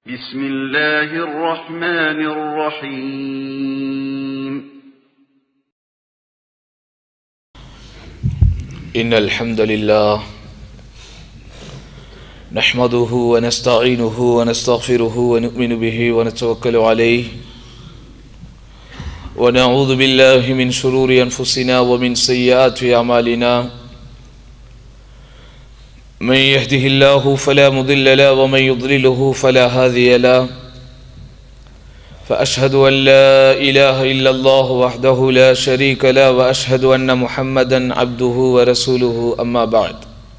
بسم الله الرحمن الرحيم إن الحمد لله نحمده ونستعينه ونستغفره ونؤمن به ونتوكل عليه ونعوذ بالله من شرور أنفسنا ومن سيئات أعمالنا من يهده الله فلا مضل له ومن يضلله فلا هادي له فأشهد أن لا إله إلا الله وحده لا شريك له وأشهد أن محمدا عبده ورسوله أما بعد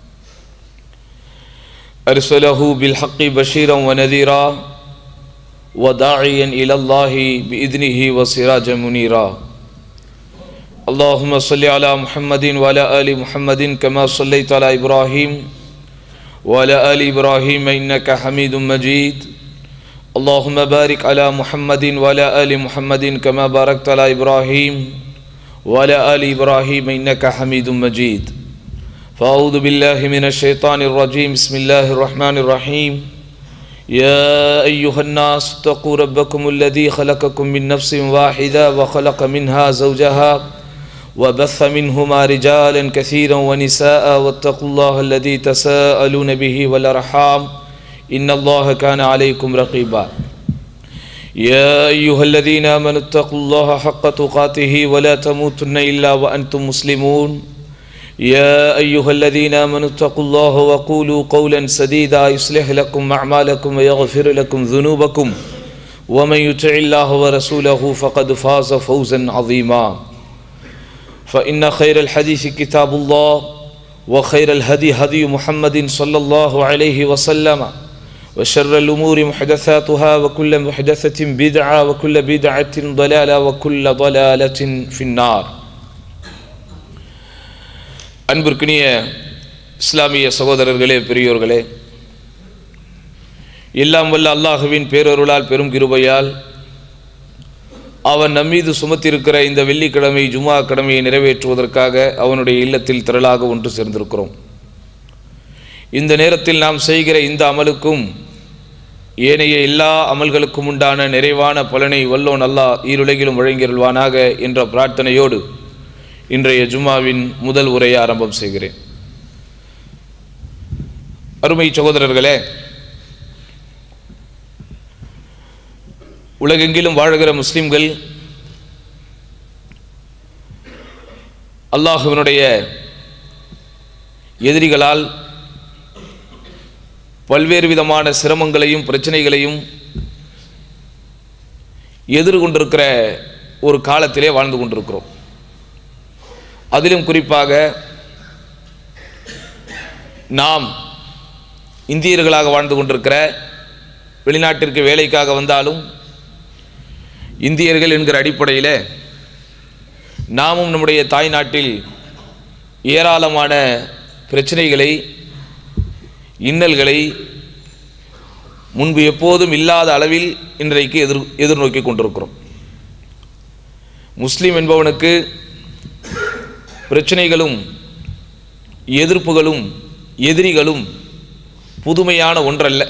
أرسله بالحق بشيرا ونذيرا وداعيا إلى الله بإذنه وسراجا منيرا اللهم صل على محمد وعلى آل محمد كما صليت على إبراهيم وعلى آل إبراهيم إنك حميد مجيد اللهم بارك على محمد وعلى آل محمد كما باركت على إبراهيم وعلى آل إبراهيم إنك حميد مجيد فأعوذ بالله من الشيطان الرجيم بسم الله الرحمن الرحيم يا أيها الناس اتقوا ربكم الذي خلقكم من نفس واحدة وخلق منها زوجها وبث منهما رجالا كثيرا ونساء واتقوا الله الذي تساءلون به والأرحام إن الله كان عليكم رقيبا يا أيها الذين آمنوا اتقوا الله حق تقاته ولا تموتن إلا وأنتم مسلمون يا أيها الذين آمنوا اتقوا الله وقولوا قولا سديدا يصلح لكم أعمالكم ويغفر لكم ذنوبكم ومن يطع الله ورسوله فقد فاز فوزا عظيما فإن خير الحديث كتاب الله وخير الهدي هدي محمد صلى الله عليه وسلم وشر الأمور محدثاتها وكل محدثة بدعة وكل بدعة ضلالة وكل ضلالة في النار அன்பிற்கினிய இஸ்லாமிய சகோதரர்களே பெரியோர்களே எல்லாம் வல்ல அல்லாஹுவின் பேரருளால் பெரும் கிருபையால் அவன் நம்மீது சுமத்திருக்கிற இந்த வெள்ளிக்கிழமை ஜுமா கடமையை நிறைவேற்றுவதற்காக அவனுடைய இல்லத்தில் திரளாக ஒன்று சேர்ந்திருக்கிறோம் இந்த நேரத்தில் நாம் செய்கிற இந்த அமலுக்கும் ஏனைய எல்லா அமல்களுக்கும் உண்டான நிறைவான பலனை வல்லோன் அல்லாஹ் ஈருலகிலும் வழங்கியருள்வானாக என்ற பிரார்த்தனையோடு இன்றைய ஜுமாவின் முதல் உரையை ஆரம்பம் செய்கிறேன் அருமை சகோதரர்களே உலகெங்கிலும் வாழ்கிற முஸ்லிம்கள் அல்லாஹுவினுடைய எதிரிகளால் பல்வேறு விதமான சிரமங்களையும் பிரச்சனைகளையும் எதிர்கொண்டிருக்கிற ஒரு காலத்திலே வாழ்ந்து கொண்டிருக்கிறோம் அதிலும் குறிப்பாக நாம் இந்தியர்களாக வாழ்ந்து கொண்டிருக்கிற வெளிநாட்டிற்கு வேலைக்காக வந்தாலும் இந்தியர்கள் என்கிற அடிப்படையில் நாமும் நம்முடைய தாய் நாட்டில் ஏராளமான பிரச்சனைகளை இன்னல்களை முன்பு எப்போதும் இல்லாத அளவில் இன்றைக்கு எதிர் எதிர்நோக்கி கொண்டிருக்கிறோம் முஸ்லீம் என்பவனுக்கு பிரச்சனைகளும் எதிர்ப்புகளும் எதிரிகளும் புதுமையான ஒன்றல்ல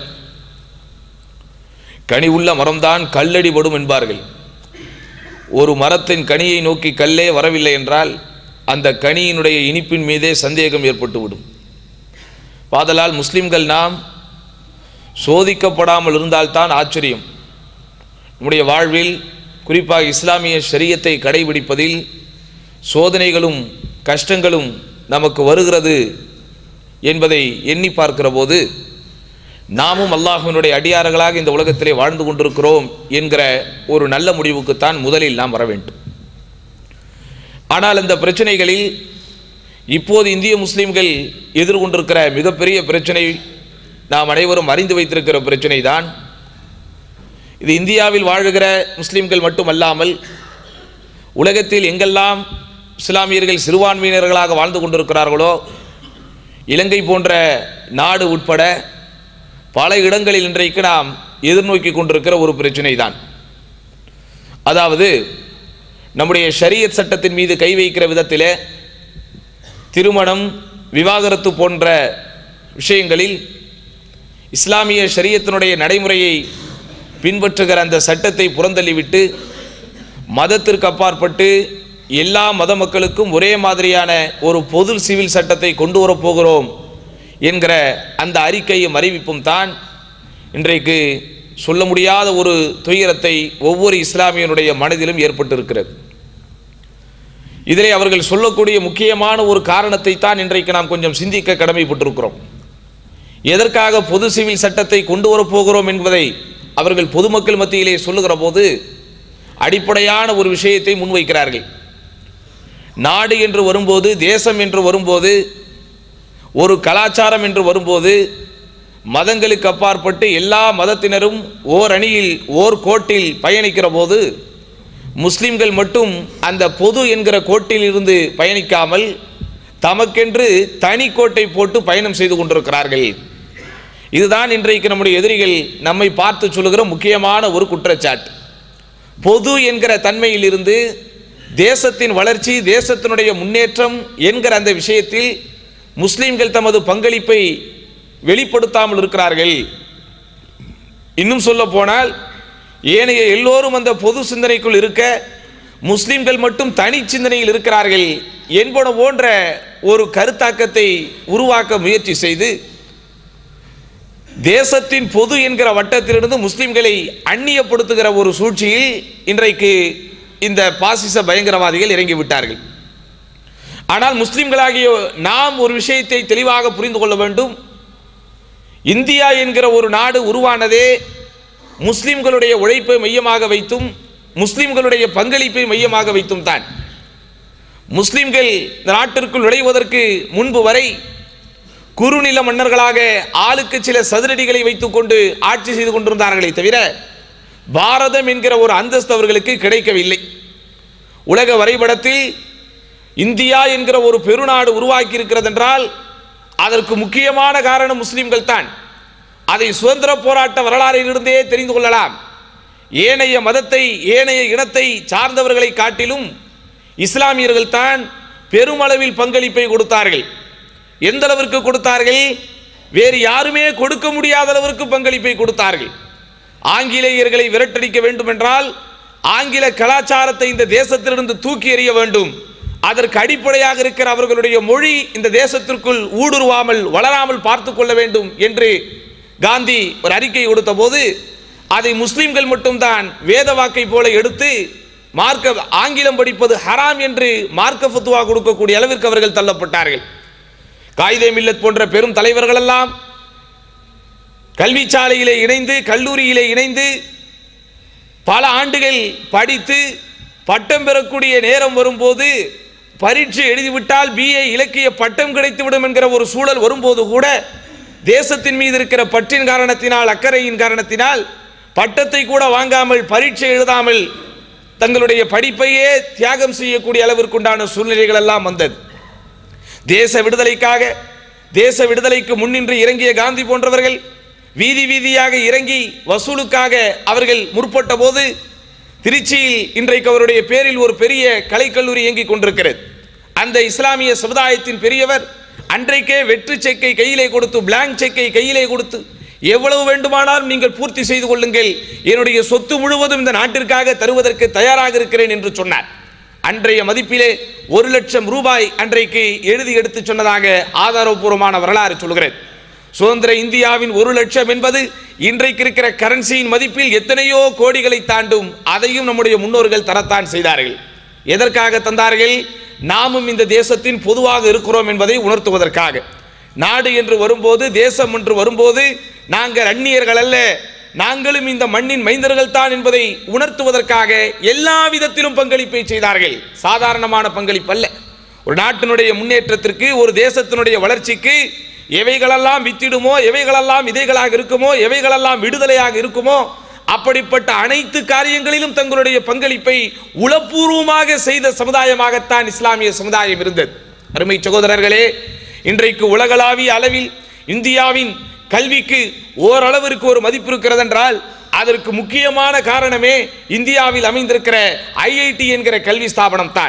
கனி உள்ள மரம்தான் கல்லடிபடும் என்பார்கள் ஒரு மரத்தின் கனியை நோக்கி கல்லே வரவில்லை என்றால் அந்த கனியினுடைய இனிப்பின் மீதே சந்தேகம் ஏற்பட்டுவிடும் பாதலால் முஸ்லிம்கள் நாம் சோதிக்கப்படாமல் இருந்தால்தான் ஆச்சரியம் நம்முடைய வாழ்வில் குறிப்பாக இஸ்லாமிய ஷரியத்தை கடைபிடிப்பதில் சோதனைகளும் கஷ்டங்களும் நமக்கு வருகிறது என்பதை எண்ணி பார்க்கிற போது நாமும் அல்லாஹுவினுடைய அடியார்களாக இந்த உலகத்திலே வாழ்ந்து கொண்டிருக்கிறோம் என்கிற ஒரு நல்ல முடிவுக்குத்தான் முதலில் நாம் வர வேண்டும் ஆனால் அந்த பிரச்சனைகளில் இப்போது இந்திய முஸ்லீம்கள் எதிர்கொண்டிருக்கிற மிகப்பெரிய பிரச்சனை நாம் அனைவரும் அறிந்து வைத்திருக்கிற பிரச்சனை தான் இது இந்தியாவில் வாழுகிற முஸ்லீம்கள் மட்டுமல்லாமல் உலகத்தில் எங்கெல்லாம் இஸ்லாமியர்கள் சிறுபான்மையினர்களாக வாழ்ந்து கொண்டிருக்கிறார்களோ இலங்கை போன்ற நாடு உட்பட பல இடங்களில் இன்றைக்கு நாம் எதிர்நோக்கி கொண்டிருக்கிற ஒரு பிரச்சனை தான் அதாவது நம்முடைய ஷரியத் சட்டத்தின் மீது கை வைக்கிற விதத்திலே திருமணம் விவாகரத்து போன்ற விஷயங்களில் இஸ்லாமிய ஷரியத்தினுடைய நடைமுறையை பின்பற்றுகிற அந்த சட்டத்தை புறந்தள்ளிவிட்டு மதத்திற்கு அப்பாற்பட்டு எல்லா மத மக்களுக்கும் ஒரே மாதிரியான ஒரு பொது சிவில் சட்டத்தை கொண்டு வரப் போகிறோம் என்கிற அந்த அறிக்கையும் அறிவிப்பும் தான் இன்றைக்கு சொல்ல முடியாத ஒரு துயரத்தை ஒவ்வொரு இஸ்லாமியனுடைய மனதிலும் ஏற்பட்டிருக்கிறது இதிலே அவர்கள் சொல்லக்கூடிய முக்கியமான ஒரு காரணத்தை தான் இன்றைக்கு நாம் கொஞ்சம் சிந்திக்க கடமைப்பட்டிருக்கிறோம் எதற்காக பொது சிவில் சட்டத்தை கொண்டு வரப் போகிறோம் என்பதை அவர்கள் பொதுமக்கள் மத்தியிலே சொல்லுகிற போது அடிப்படையான ஒரு விஷயத்தை முன்வைக்கிறார்கள் நாடு என்று வரும்போது தேசம் என்று வரும்போது ஒரு கலாச்சாரம் என்று வரும்போது மதங்களுக்கு அப்பாற்பட்டு எல்லா மதத்தினரும் ஓர் அணியில் ஓர் கோட்டில் பயணிக்கிற போது முஸ்லிம்கள் மட்டும் அந்த பொது என்கிற கோட்டில் இருந்து பயணிக்காமல் தமக்கென்று தனி கோட்டை போட்டு பயணம் செய்து கொண்டிருக்கிறார்கள் இதுதான் இன்றைக்கு நம்முடைய எதிரிகள் நம்மை பார்த்து சொல்லுகிற முக்கியமான ஒரு குற்றச்சாட்டு பொது என்கிற தன்மையில் இருந்து தேசத்தின் வளர்ச்சி தேசத்தினுடைய முன்னேற்றம் என்கிற அந்த விஷயத்தில் முஸ்லிம்கள் தமது பங்களிப்பை வெளிப்படுத்தாமல் இருக்கிறார்கள் இன்னும் சொல்ல போனால் ஏனைய எல்லோரும் அந்த பொது சிந்தனைக்குள் இருக்க முஸ்லிம்கள் மட்டும் தனி சிந்தனையில் இருக்கிறார்கள் என்பன போன்ற ஒரு கருத்தாக்கத்தை உருவாக்க முயற்சி செய்து தேசத்தின் பொது என்கிற வட்டத்திலிருந்து முஸ்லிம்களை அந்நியப்படுத்துகிற ஒரு சூழ்ச்சியில் இன்றைக்கு இந்த பாசிச பயங்கரவாதிகள் இறங்கிவிட்டார்கள் ஆனால் முஸ்லிம்களாகிய நாம் ஒரு விஷயத்தை தெளிவாக புரிந்து கொள்ள வேண்டும் இந்தியா என்கிற ஒரு நாடு உருவானதே முஸ்லிம்களுடைய உழைப்பை மையமாக வைத்தும் முஸ்லிம்களுடைய பங்களிப்பை மையமாக வைத்தும் தான் முஸ்லிம்கள் இந்த நாட்டிற்குள் நுழைவதற்கு முன்பு வரை குறுநில மன்னர்களாக ஆளுக்கு சில சதுரடிகளை வைத்துக்கொண்டு ஆட்சி செய்து கொண்டிருந்தார்களே தவிர பாரதம் என்கிற ஒரு அந்தஸ்து அவர்களுக்கு கிடைக்கவில்லை உலக வரைபடத்தில் இந்தியா என்கிற ஒரு பெருநாடு உருவாக்கி இருக்கிறது என்றால் அதற்கு முக்கியமான காரணம் முஸ்லிம்கள் தான் அதை சுதந்திர போராட்ட வரலாறிலிருந்தே தெரிந்து கொள்ளலாம் ஏனைய மதத்தை ஏனைய இனத்தை சார்ந்தவர்களை காட்டிலும் இஸ்லாமியர்கள் தான் பெருமளவில் பங்களிப்பை கொடுத்தார்கள் எந்த அளவிற்கு கொடுத்தார்கள் வேறு யாருமே கொடுக்க முடியாத அளவிற்கு பங்களிப்பை கொடுத்தார்கள் ஆங்கிலேயர்களை விரட்டடிக்க வேண்டும் என்றால் ஆங்கில கலாச்சாரத்தை இந்த தேசத்திலிருந்து தூக்கி எறிய வேண்டும் அதற்கு அடிப்படையாக இருக்கிற அவர்களுடைய மொழி இந்த தேசத்திற்குள் ஊடுருவாமல் வளராமல் பார்த்து கொள்ள வேண்டும் என்று காந்தி ஒரு அறிக்கை கொடுத்த போது அதை முஸ்லிம்கள் மட்டும்தான் வேத வாக்கை போல எடுத்து மார்க்க ஆங்கிலம் படிப்பது ஹராம் என்று மார்க்க ஃபத்துவா கொடுக்கக்கூடிய அளவிற்கு அவர்கள் தள்ளப்பட்டார்கள் காயிதே மில்லத் போன்ற பெரும் தலைவர்கள் எல்லாம் கல்வி சாலையிலே இணைந்து கல்லூரியிலே இணைந்து பல ஆண்டுகள் படித்து பட்டம் பெறக்கூடிய நேரம் வரும்போது பரீட்சை எழுதிவிட்டால் பிஏ இலக்கிய பட்டம் கிடைத்துவிடும் என்கிற ஒரு சூழல் வரும்போது கூட தேசத்தின் மீது இருக்கிற பற்றின் காரணத்தினால் அக்கறையின் காரணத்தினால் பட்டத்தை கூட வாங்காமல் பரீட்சை எழுதாமல் தங்களுடைய படிப்பையே தியாகம் செய்யக்கூடிய அளவிற்குண்டான சூழ்நிலைகள் எல்லாம் வந்தது தேச விடுதலைக்காக தேச விடுதலைக்கு முன்னின்று இறங்கிய காந்தி போன்றவர்கள் வீதி வீதியாக இறங்கி வசூலுக்காக அவர்கள் முற்பட்ட போது திருச்சியில் இன்றைக்கு அவருடைய பேரில் ஒரு பெரிய கலைக்கல்லூரி இயங்கிக் கொண்டிருக்கிறது அந்த இஸ்லாமிய சமுதாயத்தின் பெரியவர் அன்றைக்கே வெற்று செக்கை கையிலே கொடுத்து பிளாங்க் செக்கை கையிலே கொடுத்து எவ்வளவு வேண்டுமானாலும் நீங்கள் பூர்த்தி செய்து கொள்ளுங்கள் என்னுடைய சொத்து முழுவதும் இந்த நாட்டிற்காக தருவதற்கு தயாராக இருக்கிறேன் என்று சொன்னார் அன்றைய மதிப்பிலே ஒரு லட்சம் ரூபாய் அன்றைக்கு எழுதி எடுத்து சொன்னதாக ஆதாரபூர்வமான வரலாறு சொல்கிறேன் சுதந்திர இந்தியாவின் ஒரு லட்சம் என்பது இன்றைக்கு இருக்கிற கரன்சியின் மதிப்பில் எத்தனையோ கோடிகளை தாண்டும் அதையும் நம்முடைய முன்னோர்கள் தரத்தான் செய்தார்கள் எதற்காக தந்தார்கள் நாமும் இந்த தேசத்தின் பொதுவாக இருக்கிறோம் என்பதை உணர்த்துவதற்காக நாடு என்று வரும்போது தேசம் என்று வரும்போது நாங்கள் அந்நியர்கள் அல்ல நாங்களும் இந்த மண்ணின் மைந்தர்கள் தான் என்பதை உணர்த்துவதற்காக எல்லா விதத்திலும் பங்களிப்பை செய்தார்கள் சாதாரணமான பங்களிப்பு அல்ல ஒரு நாட்டினுடைய முன்னேற்றத்திற்கு ஒரு தேசத்தினுடைய வளர்ச்சிக்கு எவைகளெல்லாம் வித்திடுமோ எவைகளெல்லாம் விதைகளாக இருக்குமோ எவைகளெல்லாம் விடுதலையாக இருக்குமோ அப்படிப்பட்ட அனைத்து காரியங்களிலும் தங்களுடைய பங்களிப்பை உளப்பூர்வமாக செய்த சமுதாயமாகத்தான் இஸ்லாமிய சமுதாயம் இருந்தது அருமை சகோதரர்களே இன்றைக்கு உலகளாவிய அளவில் இந்தியாவின் கல்விக்கு ஓரளவிற்கு ஒரு மதிப்பு இருக்கிறது என்றால் அதற்கு முக்கியமான காரணமே இந்தியாவில் அமைந்திருக்கிற ஐஐடி என்கிற கல்வி ஸ்தாபனம் தான்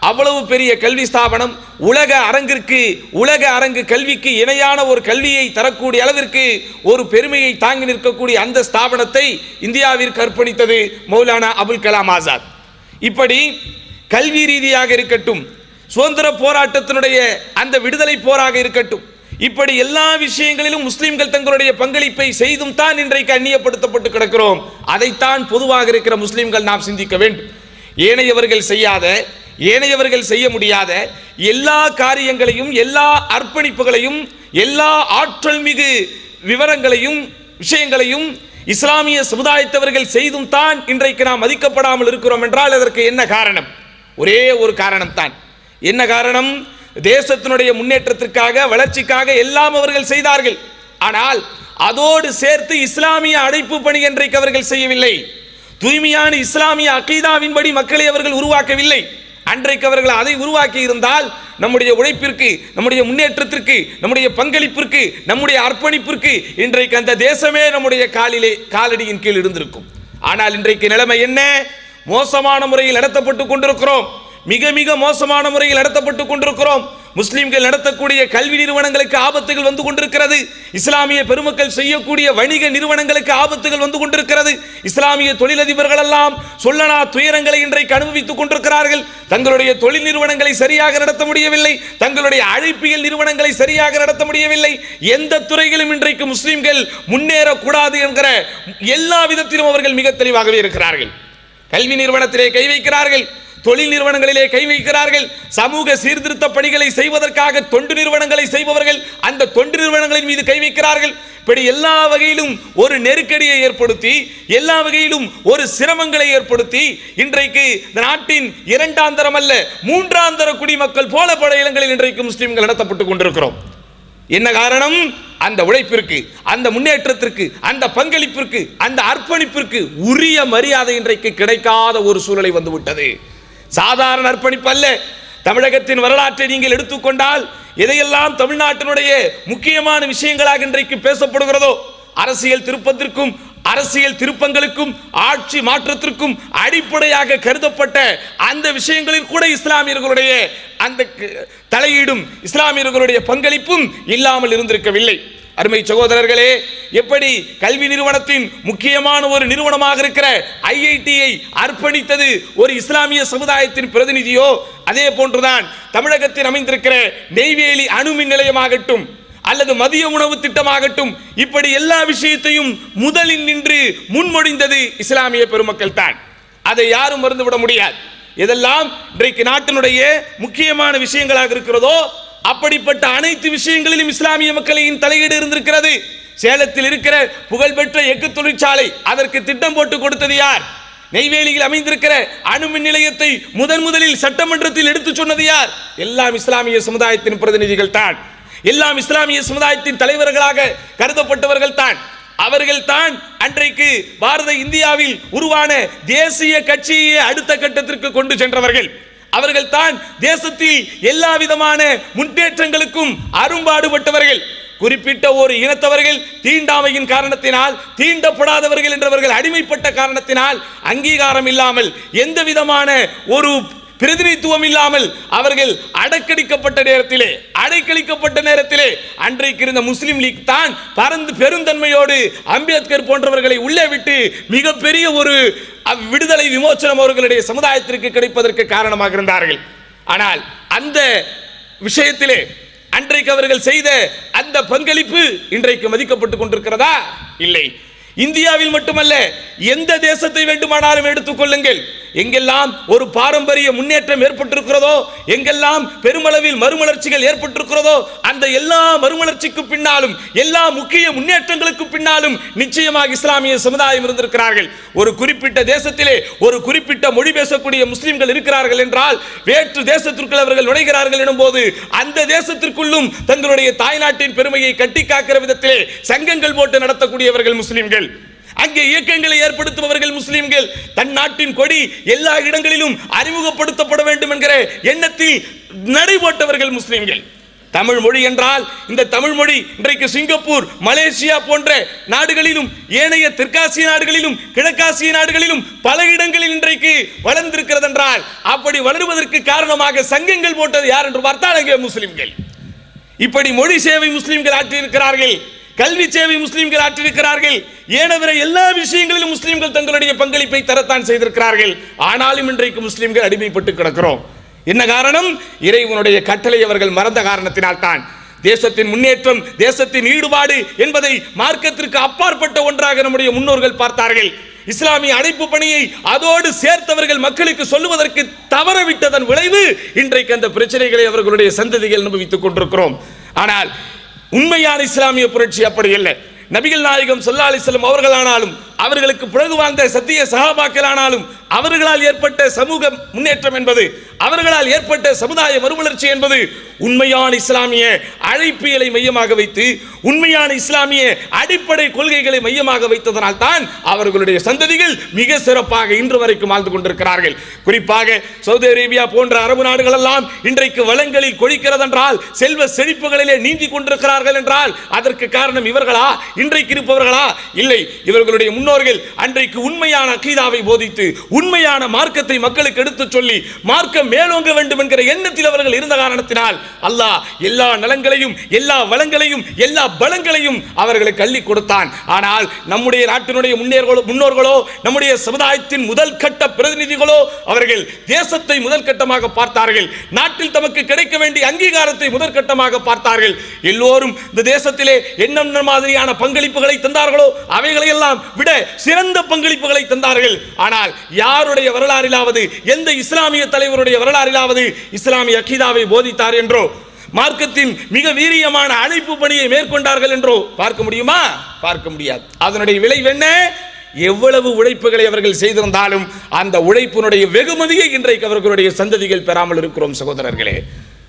அவ்வளவு பெரிய கல்வி ஸ்தாபனம் உலக அரங்கிற்கு உலக அரங்கு கல்விக்கு இணையான ஒரு கல்வியை தரக்கூடிய அளவிற்கு ஒரு பெருமையை தாங்கி நிற்கக்கூடிய அந்த ஸ்தாபனத்தை இந்தியாவிற்கு அர்ப்பணித்தது மௌலானா அபுல் கலாம் ஆசாத் இப்படி கல்வி ரீதியாக இருக்கட்டும் சுதந்திர போராட்டத்தினுடைய அந்த விடுதலை போராக இருக்கட்டும் இப்படி எல்லா விஷயங்களிலும் முஸ்லிம்கள் தங்களுடைய பங்களிப்பை செய்தும் தான் இன்றைக்கு அந்நியப்படுத்தப்பட்டு கிடக்கிறோம் அதைத்தான் பொதுவாக இருக்கிற முஸ்லிம்கள் நாம் சிந்திக்க வேண்டும் ஏனையவர்கள் செய்யாத ஏனையவர்கள் செய்ய முடியாத எல்லா காரியங்களையும் எல்லா அர்ப்பணிப்புகளையும் எல்லா ஆற்றல் மிகு விவரங்களையும் விஷயங்களையும் இஸ்லாமிய சமுதாயத்தவர்கள் செய்தும் தான் இன்றைக்கு நாம் மதிக்கப்படாமல் இருக்கிறோம் என்றால் அதற்கு என்ன காரணம் ஒரே ஒரு காரணம் தான் என்ன காரணம் தேசத்தினுடைய முன்னேற்றத்திற்காக வளர்ச்சிக்காக எல்லாம் அவர்கள் செய்தார்கள் ஆனால் அதோடு சேர்த்து இஸ்லாமிய அழைப்பு பணி இன்றைக்கு அவர்கள் செய்யவில்லை தூய்மையான இஸ்லாமிய அகீதாவின்படி மக்களை அவர்கள் உருவாக்கவில்லை அன்றைக்கு அவர்கள் அதை உருவாக்கி இருந்தால் நம்முடைய உழைப்பிற்கு நம்முடைய முன்னேற்றத்திற்கு நம்முடைய பங்களிப்பிற்கு நம்முடைய அர்ப்பணிப்பிற்கு இன்றைக்கு அந்த தேசமே நம்முடைய காலிலே காலடியின் கீழ் இருந்திருக்கும் ஆனால் இன்றைக்கு நிலைமை என்ன மோசமான முறையில் நடத்தப்பட்டு கொண்டிருக்கிறோம் மிக மிக மோசமான முறையில் நடத்தப்பட்டு கொண்டிருக்கிறோம் முஸ்லிம்கள் நடத்தக்கூடிய கல்வி நிறுவனங்களுக்கு ஆபத்துகள் வந்து கொண்டிருக்கிறது இஸ்லாமிய பெருமக்கள் செய்யக்கூடிய வணிக நிறுவனங்களுக்கு ஆபத்துகள் வந்து கொண்டிருக்கிறது இஸ்லாமிய தொழிலதிபர்கள் எல்லாம் சொல்லனா துயரங்களை இன்றைக்கு அனுபவித்துக் கொண்டிருக்கிறார்கள் தங்களுடைய தொழில் நிறுவனங்களை சரியாக நடத்த முடியவில்லை தங்களுடைய அழைப்பியல் நிறுவனங்களை சரியாக நடத்த முடியவில்லை எந்த துறையிலும் இன்றைக்கு முஸ்லிம்கள் முன்னேறக்கூடாது என்கிற எல்லா விதத்திலும் அவர்கள் மிக தெளிவாகவே இருக்கிறார்கள் கல்வி நிறுவனத்திலே கை வைக்கிறார்கள் தொழில் நிறுவனங்களிலே கை வைக்கிறார்கள் சமூக சீர்திருத்த பணிகளை செய்வதற்காக தொண்டு நிறுவனங்களை செய்பவர்கள் அந்த தொண்டு நிறுவனங்களின் மீது கை வைக்கிறார்கள் இப்படி எல்லா வகையிலும் ஒரு நெருக்கடியை ஏற்படுத்தி எல்லா வகையிலும் ஒரு சிரமங்களை ஏற்படுத்தி இன்றைக்கு இந்த நாட்டின் இரண்டாம் தரம் அல்ல மூன்றாம் தர குடிமக்கள் போல பல இடங்களில் இன்றைக்கு முஸ்லிம்கள் நடத்தப்பட்டுக் கொண்டிருக்கிறோம் என்ன காரணம் அந்த உழைப்பிற்கு அந்த முன்னேற்றத்திற்கு அந்த பங்களிப்பிற்கு அந்த அர்ப்பணிப்பிற்கு உரிய மரியாதை இன்றைக்கு கிடைக்காத ஒரு சூழலை வந்துவிட்டது சாதாரண அர்ப்பணிப்பு அல்ல தமிழகத்தின் வரலாற்றை நீங்கள் எடுத்துக்கொண்டால் எதையெல்லாம் தமிழ்நாட்டினுடைய முக்கியமான விஷயங்களாக இன்றைக்கு பேசப்படுகிறதோ அரசியல் திருப்பத்திற்கும் அரசியல் திருப்பங்களுக்கும் ஆட்சி மாற்றத்திற்கும் அடிப்படையாக கருதப்பட்ட அந்த விஷயங்களில் கூட இஸ்லாமியர்களுடைய அந்த க- தலையீடும் இஸ்லாமியர்களுடைய பங்களிப்பும் இல்லாமல் இருந்திருக்கவில்லை அருமை சகோதரர்களே எப்படி கல்வி நிறுவனத்தின் முக்கியமான ஒரு நிறுவனமாக இருக்கிற ஐஐடியை அர்ப்பணித்தது ஒரு இஸ்லாமிய சமுதாயத்தின் பிரதிநிதியோ அதே போன்றுதான் தமிழகத்தில் அமைந்திருக்கிற நெய்வேலி அணுமின் நிலையமாகட்டும் அல்லது மதிய உணவு திட்டமாகட்டும் இப்படி எல்லா விஷயத்தையும் முதலில் நின்று முன்மொழிந்தது இஸ்லாமிய பெருமக்கள் தான் அதை யாரும் மறந்துவிட முடியாது இதெல்லாம் இன்றைக்கு நாட்டினுடைய முக்கியமான விஷயங்களாக இருக்கிறதோ அப்படிப்பட்ட அனைத்து விஷயங்களிலும் இஸ்லாமிய மக்களின் தலையீடு இருந்திருக்கிறது சேலத்தில் இருக்கிற புகழ்பெற்ற எஃகு தொழிற்சாலை அதற்கு திட்டம் போட்டு கொடுத்தது யார் நெய்வேலியில் அமைந்திருக்கிற அணுமின் நிலையத்தை முதன் முதலில் சட்டமன்றத்தில் எடுத்து சொன்னது யார் எல்லாம் இஸ்லாமிய சமுதாயத்தின் பிரதிநிதிகள் தான் எல்லாம் இஸ்லாமிய சமுதாயத்தின் தலைவர்களாக கருதப்பட்டவர்கள் தான் அவர்கள் தான் அன்றைக்கு பாரத இந்தியாவில் உருவான தேசிய கட்சியை அடுத்த கட்டத்திற்கு கொண்டு சென்றவர்கள் அவர்கள் தான் தேசத்தில் எல்லா விதமான முன்னேற்றங்களுக்கும் அரும்பாடுபட்டவர்கள் குறிப்பிட்ட ஒரு இனத்தவர்கள் தீண்டாமையின் காரணத்தினால் தீண்டப்படாதவர்கள் என்றவர்கள் அடிமைப்பட்ட காரணத்தினால் அங்கீகாரம் இல்லாமல் எந்த விதமான ஒரு பிரதிநிதித்துவம் இல்லாமல் அவர்கள் அடக்கடிக்கப்பட்ட நேரத்திலே அடைக்கழிக்கப்பட்ட நேரத்திலே அன்றைக்கு இருந்த முஸ்லிம் லீக் தான் பரந்து பெருந்தன்மையோடு அம்பேத்கர் போன்றவர்களை உள்ளே விட்டு மிகப்பெரிய ஒரு அவ் விடுதலை விமோச்சனம் அவர்களுடைய சமுதாயத்திற்கு கிடைப்பதற்கு காரணமாக இருந்தார்கள் ஆனால் அந்த விஷயத்திலே அன்றைக்கு அவர்கள் செய்த அந்த பங்களிப்பு இன்றைக்கு மதிக்கப்பட்டு கொண்டிருக்கிறதா இல்லை இந்தியாவில் மட்டுமல்ல எந்த தேசத்தை வேண்டுமானாலும் எடுத்துக்கொள்ளுங்கள் எங்கெல்லாம் ஒரு பாரம்பரிய முன்னேற்றம் ஏற்பட்டிருக்கிறதோ எங்கெல்லாம் பெருமளவில் மறுமலர்ச்சிகள் ஏற்பட்டிருக்கிறதோ அந்த எல்லா மறுமலர்ச்சிக்கு பின்னாலும் எல்லா முக்கிய முன்னேற்றங்களுக்கு பின்னாலும் நிச்சயமாக இஸ்லாமிய சமுதாயம் இருந்திருக்கிறார்கள் ஒரு குறிப்பிட்ட தேசத்திலே ஒரு குறிப்பிட்ட மொழி பேசக்கூடிய முஸ்லிம்கள் இருக்கிறார்கள் என்றால் வேற்று தேசத்திற்குள் அவர்கள் நுழைகிறார்கள் எனும்போது அந்த தேசத்திற்குள்ளும் தங்களுடைய தாய்நாட்டின் பெருமையை கட்டி காக்கிற விதத்திலே சங்கங்கள் போட்டு நடத்தக்கூடியவர்கள் முஸ்லிம்கள் அங்கே இயக்கங்களை ஏற்படுத்துபவர்கள் முஸ்லிம்கள் தன் நாட்டின் கொடி எல்லா இடங்களிலும் அறிமுகப்படுத்தப்பட வேண்டும் என்கிற எண்ணத்தில் நடைபோட்டவர்கள் முஸ்லிம்கள் தமிழ் மொழி என்றால் இந்த தமிழ் மொழி இன்றைக்கு சிங்கப்பூர் மலேசியா போன்ற நாடுகளிலும் ஏனைய தெற்காசிய நாடுகளிலும் கிழக்காசிய நாடுகளிலும் பல இடங்களில் இன்றைக்கு வளர்ந்திருக்கிறது என்றால் அப்படி வளருவதற்கு காரணமாக சங்கங்கள் போட்டது யார் என்று பார்த்தால் அங்கே முஸ்லிம்கள் இப்படி மொழி சேவை முஸ்லிம்கள் ஆற்றியிருக்கிறார்கள் கல்வி சேவை முஸ்லிம்கள் ஆற்றியிருக்கிறார்கள் ஏனவிர எல்லா விஷயங்களிலும் முஸ்லிம்கள் தங்களுடைய பங்களிப்பை தரத்தான் செய்திருக்கிறார்கள் ஆனாலும் இன்றைக்கு முஸ்லிம்கள் அடிமைப்பட்டு கிடக்கிறோம் என்ன காரணம் இறைவனுடைய கட்டளை அவர்கள் மறந்த காரணத்தினால் தான் தேசத்தின் முன்னேற்றம் தேசத்தின் ஈடுபாடு என்பதை மார்க்கத்திற்கு அப்பாற்பட்ட ஒன்றாக நம்முடைய முன்னோர்கள் பார்த்தார்கள் இஸ்லாமிய அழைப்பு பணியை அதோடு சேர்த்தவர்கள் மக்களுக்கு சொல்லுவதற்கு தவறவிட்டதன் விளைவு இன்றைக்கு அந்த பிரச்சனைகளை அவர்களுடைய சந்ததிகள் அனுபவித்துக் கொண்டிருக்கிறோம் ஆனால் உண்மையான இஸ்லாமிய புரட்சி அப்படி இல்லை நபிகள் நாயகம் ஸல்லல்லாஹு அலைஹி வஸல்லம் அவர்களானாலும் அவர்களுக்கு பிறகு வாழ்ந்த சத்திய சகாபாக்களானாலும் அவர்களால் ஏற்பட்ட சமூக முன்னேற்றம் என்பது அவர்களால் ஏற்பட்ட சமுதாய மறுமலர்ச்சி என்பது உண்மையான இஸ்லாமிய அழைப்பியலை மையமாக வைத்து உண்மையான இஸ்லாமிய அடிப்படை கொள்கைகளை மையமாக வைத்ததனால் தான் அவர்களுடைய சந்ததிகள் மிக சிறப்பாக இன்று வரைக்கும் வாழ்ந்து கொண்டிருக்கிறார்கள் குறிப்பாக சவுதி அரேபியா போன்ற அரபு நாடுகள் எல்லாம் இன்றைக்கு வளங்களில் கொழிக்கிறது என்றால் செல்வ செழிப்புகளிலே நீந்தி கொண்டிருக்கிறார்கள் என்றால் அதற்கு காரணம் இவர்களா இன்றைக்கு இருப்பவர்களா இல்லை இவர்களுடைய முன்னோர்கள் அன்றைக்கு உண்மையான அகீதாவை போதித்து உண்மையான மார்க்கத்தை மக்களுக்கு எடுத்துச் சொல்லி மார்க்கம் மேலோங்க வேண்டும் என்கிற எண்ணத்தில் அவர்கள் இருந்த காரணத்தினால் அல்லாஹ் எல்லா நலங்களையும் எல்லா வளங்களையும் எல்லா பலங்களையும் அவர்களுக்கு அள்ளி கொடுத்தான் ஆனால் நம்முடைய நாட்டினுடைய முன்னேர்களோ முன்னோர்களோ நம்முடைய சமுதாயத்தின் முதல் கட்ட பிரதிநிதிகளோ அவர்கள் தேசத்தை முதல் கட்டமாக பார்த்தார்கள் நாட்டில் தமக்கு கிடைக்க வேண்டிய அங்கீகாரத்தை முதற்கட்டமாக பார்த்தார்கள் எல்லோரும் இந்த தேசத்திலே என்னென்ன மாதிரியான பங்களிப்புகளை தந்தார்களோ அவைகளை எல்லாம் விட சிறந்த பங்களிப்புகளை தந்தார்கள் ஆனால் யாருடைய வரலாறிலாவது எந்த இஸ்லாமிய தலைவருடைய வரலாறிலாவது இஸ்லாமிய அக்கீதாவை போதித்தார் என்றோ மார்க்கத்தின் மிக வீரியமான அழைப்பு பணியை மேற்கொண்டார்கள் என்றோ பார்க்க முடியுமா பார்க்க முடியாது அதனுடைய விளைவு என்ன எவ்வளவு உழைப்புகளை அவர்கள் செய்திருந்தாலும் அந்த உழைப்பினுடைய வெகுமதியை இன்றைக்கு அவர்களுடைய சந்ததிகள் பெறாமல் இருக்கிறோம் சகோதரர்களே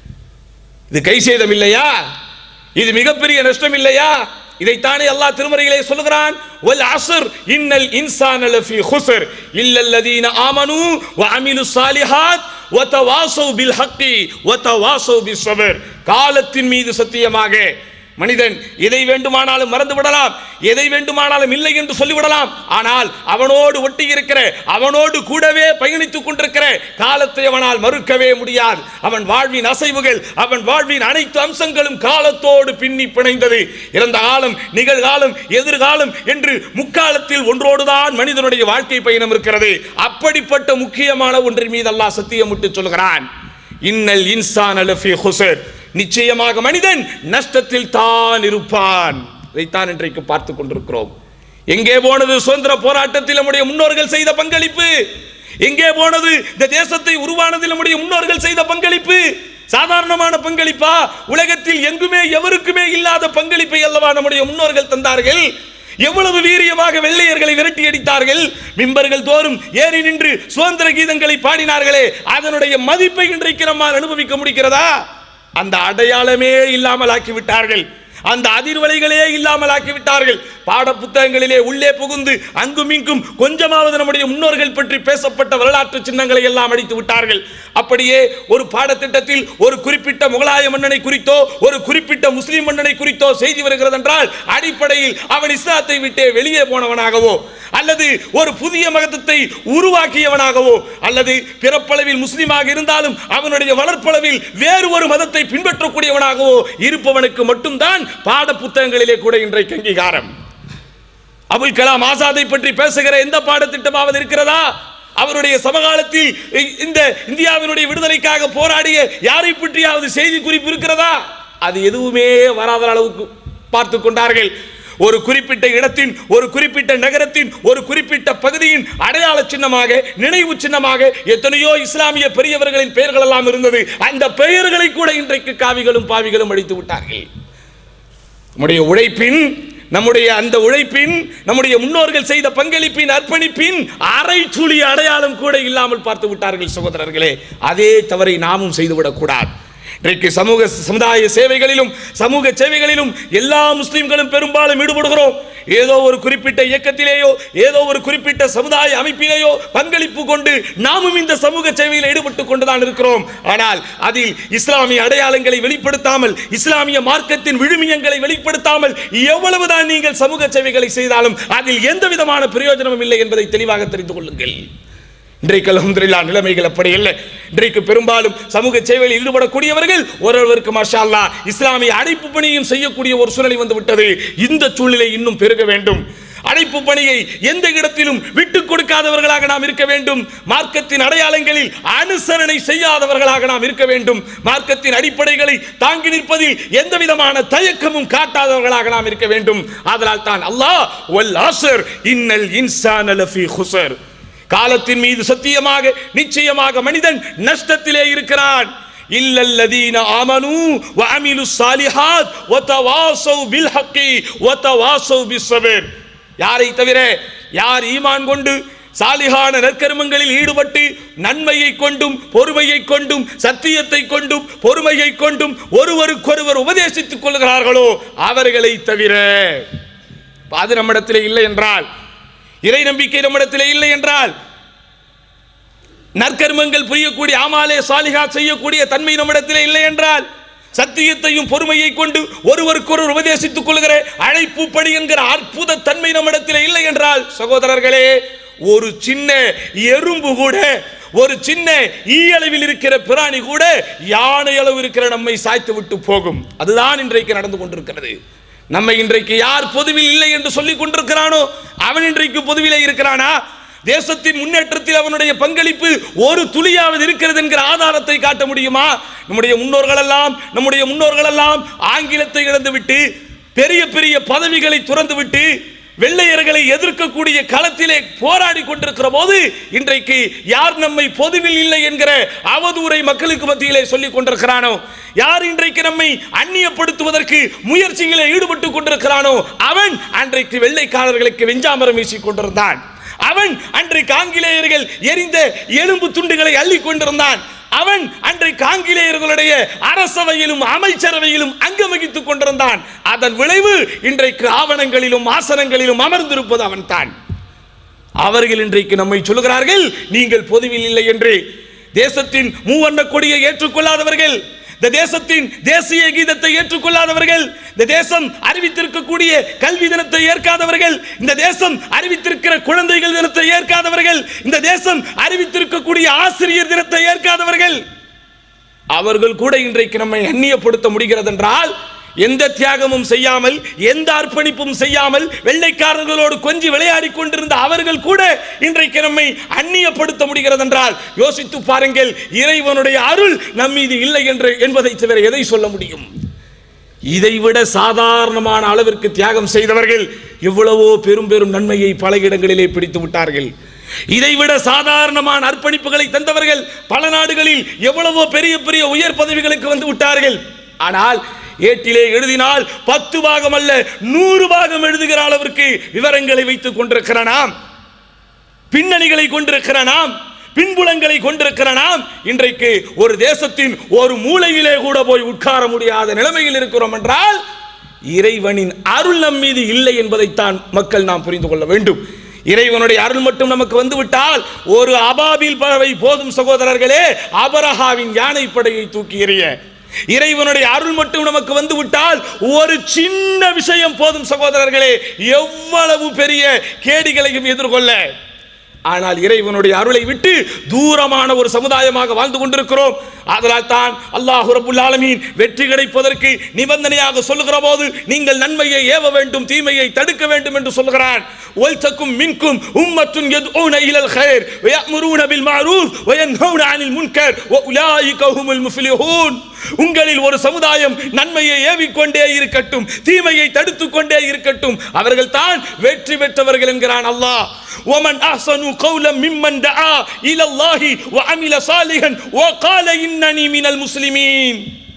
இது கை சேதம் இல்லையா இது மிகப்பெரிய நஷ்டம் இல்லையா இதைத்தானே அல்லாஹ் திருமறையிலே சொல்லுகிறான் வல் அஸ்ர் இன்னல் இன்சான லஃபி ஹுஸ்ர் இல்லல்லதீன ஆமனு வ அமிலு சாலிஹாத் வ தவாஸவ் பில் ஹக்கி வ தவாஸவ் பிஸ் ஸபர் காலத்தின் மீது சத்தியமாக மனிதன் எதை வேண்டுமானாலும் மறந்து விடலாம் எதை வேண்டுமானாலும் இல்லை என்று சொல்லிவிடலாம் ஆனால் அவனோடு ஒட்டி இருக்கிற அவனோடு கூடவே பயணித்துக் கொண்டிருக்கிற காலத்தை அவனால் மறுக்கவே முடியாது அவன் வாழ்வின் அசைவுகள் அவன் வாழ்வின் அனைத்து அம்சங்களும் காலத்தோடு பின்னி பிணைந்தது இறந்த காலம் நிகழ்காலம் எதிர்காலம் என்று முக்காலத்தில் ஒன்றோடுதான் மனிதனுடைய வாழ்க்கை பயணம் இருக்கிறது அப்படிப்பட்ட முக்கியமான ஒன்றின் மீது அல்லாஹ் சத்தியமிட்டு சொல்கிறான் இன்னல் இன்சான் அலஃபி ஹுசர் நிச்சயமாக மனிதன் நஷ்டத்தில் தான் இருப்பான் இதைத்தான் இன்றைக்கு பார்த்து கொண்டிருக்கிறோம் எங்கே போனது சுதந்திர போராட்டத்தில் நம்முடைய முன்னோர்கள் செய்த பங்களிப்பு எங்கே போனது இந்த தேசத்தை உருவானதில் நம்முடைய முன்னோர்கள் செய்த பங்களிப்பு சாதாரணமான பங்களிப்பா உலகத்தில் எங்குமே எவருக்குமே இல்லாத பங்களிப்பை அல்லவா நம்முடைய முன்னோர்கள் தந்தார்கள் எவ்வளவு வீரியமாக வெள்ளையர்களை விரட்டி அடித்தார்கள் மிம்பர்கள் தோறும் ஏறி நின்று சுதந்திர கீதங்களை பாடினார்களே அதனுடைய மதிப்பை இன்றைக்கு நம்மால் அனுபவிக்க முடிகிறதா அந்த அடையாளமே இல்லாமல் ஆக்கிவிட்டார்கள் அந்த அதிர்வலைகளே இல்லாமல் ஆக்கிவிட்டார்கள் பாட புத்தகங்களிலே உள்ளே புகுந்து அங்கும் இங்கும் கொஞ்சமாவது நம்முடைய முன்னோர்கள் பற்றி பேசப்பட்ட வரலாற்று சின்னங்களை எல்லாம் அடித்து விட்டார்கள் அப்படியே ஒரு பாடத்திட்டத்தில் ஒரு குறிப்பிட்ட முகலாய மன்னனை குறித்தோ ஒரு குறிப்பிட்ட முஸ்லிம் மன்னனை குறித்தோ செய்தி வருகிறது என்றால் அடிப்படையில் அவன் இஸ்லாத்தை விட்டே வெளியே போனவனாகவோ அல்லது ஒரு புதிய மதத்தை உருவாக்கியவனாகவோ அல்லது பிறப்பளவில் முஸ்லிமாக இருந்தாலும் அவனுடைய வளர்ப்பளவில் வேறு ஒரு மதத்தை பின்பற்றக்கூடியவனாகவோ இருப்பவனுக்கு மட்டும்தான் பாட புத்தகங்களிலே கூட இன்றைக்கு அங்கீகாரம் அபுல் கலாம் ஆசாதை பற்றி பேசுகிற எந்த பாடத்திட்டமாவது இருக்கிறதா அவருடைய சமகாலத்தில் இ- இந்த இந்தியாவினுடைய விடுதலைக்காக போராடிய யாரை பற்றியாவது செய்தி குறிப்பு இருக்கிறதா அது எதுவுமே வராத அளவுக்கு பார்த்து கொண்டார்கள் ஒரு குறிப்பிட்ட இடத்தின் ஒரு குறிப்பிட்ட நகரத்தின் ஒரு குறிப்பிட்ட பகுதியின் அடையாள சின்னமாக நினைவு சின்னமாக எத்தனையோ இஸ்லாமிய பெரியவர்களின் பெயர்கள் எல்லாம் இருந்தது அந்த பெயர்களை கூட இன்றைக்கு காவிகளும் பாவிகளும் அடித்து விட்டார்கள் நம்முடைய உழைப்பின் நம்முடைய அந்த உழைப்பின் நம்முடைய முன்னோர்கள் செய்த பங்களிப்பின் அர்ப்பணிப்பின் அரை துளி அடையாளம் கூட இல்லாமல் பார்த்து விட்டார்கள் சகோதரர்களே அதே தவறை நாமும் செய்துவிடக் கூடாது இன்றைக்கு சமூக சமுதாய சேவைகளிலும் சமூக சேவைகளிலும் எல்லா முஸ்லிம்களும் பெரும்பாலும் ஈடுபடுகிறோம் ஏதோ ஒரு குறிப்பிட்ட இயக்கத்திலேயோ ஏதோ ஒரு குறிப்பிட்ட சமுதாய அமைப்பிலேயோ பங்களிப்பு கொண்டு நாமும் இந்த சமூக சேவையில் ஈடுபட்டு கொண்டுதான் இருக்கிறோம் ஆனால் அதில் இஸ்லாமிய அடையாளங்களை வெளிப்படுத்தாமல் இஸ்லாமிய மார்க்கத்தின் விழுமியங்களை வெளிப்படுத்தாமல் எவ்வளவுதான் நீங்கள் சமூக சேவைகளை செய்தாலும் அதில் எந்த விதமான பிரயோஜனமும் இல்லை என்பதை தெளிவாக தெரிந்து கொள்ளுங்கள் இன்றைக்கு அல்ஹம்துலில்லாஹ் நிலைமைகள் அப்படி இல்லை இன்றைக்கு பெரும்பாலும் சமூக சேவையில் ஈடுபடக்கூடியவர்கள் ஒருவருக்கு மாஷா அல்லாஹ் இஸ்லாமிய அழைப்பு பணியும் செய்யக்கூடிய ஒரு சூழ்நிலை வந்து விட்டது இந்த சூழ்நிலை இன்னும் பெருக வேண்டும் அழைப்பு பணியை எந்த இடத்திலும் விட்டுக் கொடுக்காதவர்களாக நாம் இருக்க வேண்டும் மார்க்கத்தின் அடையாளங்களில் அனுசரணை செய்யாதவர்களாக நாம் இருக்க வேண்டும் மார்க்கத்தின் அடிப்படைகளை தாங்கி நிற்பதில் எந்த விதமான தயக்கமும் காட்டாதவர்களாக நாம் இருக்க வேண்டும் அதனால் தான் அல்லாஹ் வல் ஆசர் இன்னல் இன்சான லஃபி ஹுசர் காலத்தின் மீது சத்தியமாக நிச்சயமாக மனிதன் நஷ்டத்திலே இருக்கிறான் இல்லல்லதீன ஆமனு வஅமிலு ஸாலிஹாத் வதவாஸவ் பில் ஹக்கி வதவாஸவ் பிஸ்ஸபர் யாரை தவிர யார் ஈமான் கொண்டு சாலிகான நற்கர்மங்களில் ஈடுபட்டு நன்மையை கொண்டும் பொறுமையை கொண்டும் சத்தியத்தை கொண்டும் பொறுமையை கொண்டும் ஒருவருக்கொருவர் உபதேசித்துக் கொள்கிறார்களோ அவர்களை தவிர அது நம்மிடத்திலே இல்லை என்றால் இறை நம்பிக்கை நம்மிடத்திலே இல்லை என்றால் நற்கர்மங்கள் புரியக்கூடிய ஆமாலே சாலிகா செய்யக்கூடிய தன்மை நம்மிடத்திலே இல்லை என்றால் சத்தியத்தையும் பொறுமையை கொண்டு ஒருவருக்கொருவர் உபதேசித்துக் கொள்கிற அழைப்பு படி என்கிற அற்புத தன்மை நம்மிடத்திலே இல்லை என்றால் சகோதரர்களே ஒரு சின்ன எறும்பு கூட ஒரு சின்ன ஈ அளவில் இருக்கிற பிராணி கூட யானை அளவு இருக்கிற நம்மை சாய்த்து விட்டு போகும் அதுதான் இன்றைக்கு நடந்து கொண்டிருக்கிறது நம்மை இன்றைக்கு யார் பொதுவில் இல்லை என்று சொல்லிக் கொண்டிருக்கிறானோ அவன் இன்றைக்கு பொதுவிலே இருக்கிறானா தேசத்தின் முன்னேற்றத்தில் அவனுடைய பங்களிப்பு ஒரு துளியாவது இருக்கிறது என்கிற ஆதாரத்தை காட்ட முடியுமா நம்முடைய முன்னோர்கள் எல்லாம் நம்முடைய முன்னோர்கள் எல்லாம் ஆங்கிலத்தை இழந்துவிட்டு பெரிய பெரிய பதவிகளை துறந்துவிட்டு வெள்ளையர்களை எதிர்க்கக்கூடிய களத்திலே போராடி கொண்டிருக்கிற போது இன்றைக்கு யார் நம்மை பொதுவில் இல்லை என்கிற அவதூறை மக்களுக்கு மத்தியிலே சொல்லிக் கொண்டிருக்கிறானோ யார் இன்றைக்கு நம்மை அந்நியப்படுத்துவதற்கு முயற்சிகளை ஈடுபட்டு கொண்டிருக்கிறானோ அவன் அன்றைக்கு வெள்ளைக்காரர்களுக்கு வெஞ்சாமரம் வீசிக் கொண்டிருந்தான் அவன் அன்றைக்கு ஆங்கிலேயர்கள் எரிந்த எலும்பு துண்டுகளை அள்ளி கொண்டிருந்தான் அவன் அன்றைக்கு ஆங்கிலேயர்களுடைய அரசவையிலும் அமைச்சரவையிலும் அங்கம் வகித்துக் கொண்டிருந்தான் அதன் விளைவு இன்றைக்கு ஆவணங்களிலும் ஆசனங்களிலும் அமர்ந்திருப்பது அவன்தான் அவர்கள் இன்றைக்கு நம்மை சொல்லுகிறார்கள் நீங்கள் பொதுவில் இல்லை என்று தேசத்தின் மூவண்ண கொடியை ஏற்றுக்கொள்ளாதவர்கள் இந்த தேசத்தின் தேசிய கீதத்தை ஏற்றுக்கொள்ளாதவர்கள் இந்த தேசம் அறிவித்திருக்கக்கூடிய கல்வி தினத்தை ஏற்காதவர்கள் இந்த தேசம் அறிவித்திருக்கிற குழந்தைகள் தினத்தை ஏற்காதவர்கள் இந்த தேசம் அறிவித்திருக்கக்கூடிய ஆசிரியர் தினத்தை ஏற்காதவர்கள் அவர்கள் கூட இன்றைக்கு நம்மை அந்நியப்படுத்த முடிகிறது என்றால் எந்த தியாகமும் செய்யாமல் எந்த அர்ப்பணிப்பும் செய்யாமல் வெள்ளைக்காரர்களோடு கொஞ்சி விளையாடி கொண்டிருந்த அவர்கள் கூட இன்றைக்கு நம்மை அந்நியப்படுத்த முடிகிறது என்றால் யோசித்து பாருங்கள் இறைவனுடைய அருள் நம் மீது இல்லை என்று என்பதை தவிர எதை சொல்ல முடியும் இதைவிட சாதாரணமான அளவிற்கு தியாகம் செய்தவர்கள் எவ்வளவோ பெரும் பெரும் நன்மையை பல இடங்களிலே பிடித்து விட்டார்கள் இதைவிட சாதாரணமான அர்ப்பணிப்புகளை தந்தவர்கள் பல நாடுகளில் எவ்வளவோ பெரிய பெரிய உயர் பதவிகளுக்கு வந்து விட்டார்கள் ஆனால் ஏட்டிலே எழுதினால் பத்து பாகம் அல்ல நூறு பாகம் எழுதுகிற அளவிற்கு விவரங்களை வைத்துக் கொண்டிருக்கிற நாம் பின்னணிகளை கொண்டிருக்கிற நாம் பின்புலங்களை கொண்டிருக்கிற நாம் இன்றைக்கு ஒரு தேசத்தின் ஒரு மூலையிலே கூட போய் உட்கார முடியாத நிலைமையில் இருக்கிறோம் என்றால் இறைவனின் அருள் நம் மீது இல்லை என்பதைத்தான் மக்கள் நாம் புரிந்து கொள்ள வேண்டும் இறைவனுடைய அருள் மட்டும் நமக்கு வந்து விட்டால் ஒரு அபாபில் பறவை போதும் சகோதரர்களே அபரஹாவின் யானை படையை தூக்கி எறிய இறைவனுடைய அருள் மட்டும் நமக்கு வந்து விட்டால் ஒரு சின்ன விஷயம் போதும் சகோதரர்களே எவ்வளவு பெரிய கேடிகளையும் எதிர்கொள்ள ஆனால் இறைவனுடைய அருளை விட்டு தூரமான ஒரு சமுதாயமாக வாழ்ந்து கொண்டிருக்கிறோம் அதனால் தான் அல்லாஹ் ரபுல் ஆலமீன் வெற்றி கிடைப்பதற்கு நிபந்தனையாக சொல்லுகிற போது நீங்கள் நன்மையை ஏவ வேண்டும் தீமையை தடுக்க வேண்டும் என்று சொல்கிறான் ஒல்தக்கும் மின்கும் உம்மத்துன் யதுஊன இலல் கைர் வயஅமுரூன பில் மஅரூஃப் வயன்ஹவுன அனில் முன்கர் வஉலாயிக ஹுமுல் முஃப்லிஹூன் உங்களில் ஒரு சமுதாயம் நன்மையை ஏவிக்கொண்டே இருக்கட்டும் தீமையை தடுத்துக் கொண்டே இருக்கட்டும் அவர்கள் தான் வெற்றி பெற்றவர்கள் என்கிறான் அல்லாஹ் ومن احسن قولا ممن دعا الى الله وعمل صالحا وقال انني من المسلمين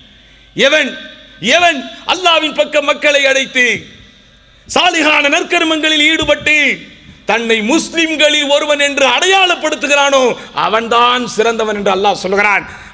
எவன் எவன் அல்லாவின் பக்கம் மக்களை அழைத்து சாலிகான நற்கர்மங்களில் ஈடுபட்டு தன்னை முஸ்லிம்களில் ஒருவன் என்று அடையாளப்படுத்துகிறானோ அவன்தான் சிறந்தவன் என்று அல்லாஹ் சொல்கிறான்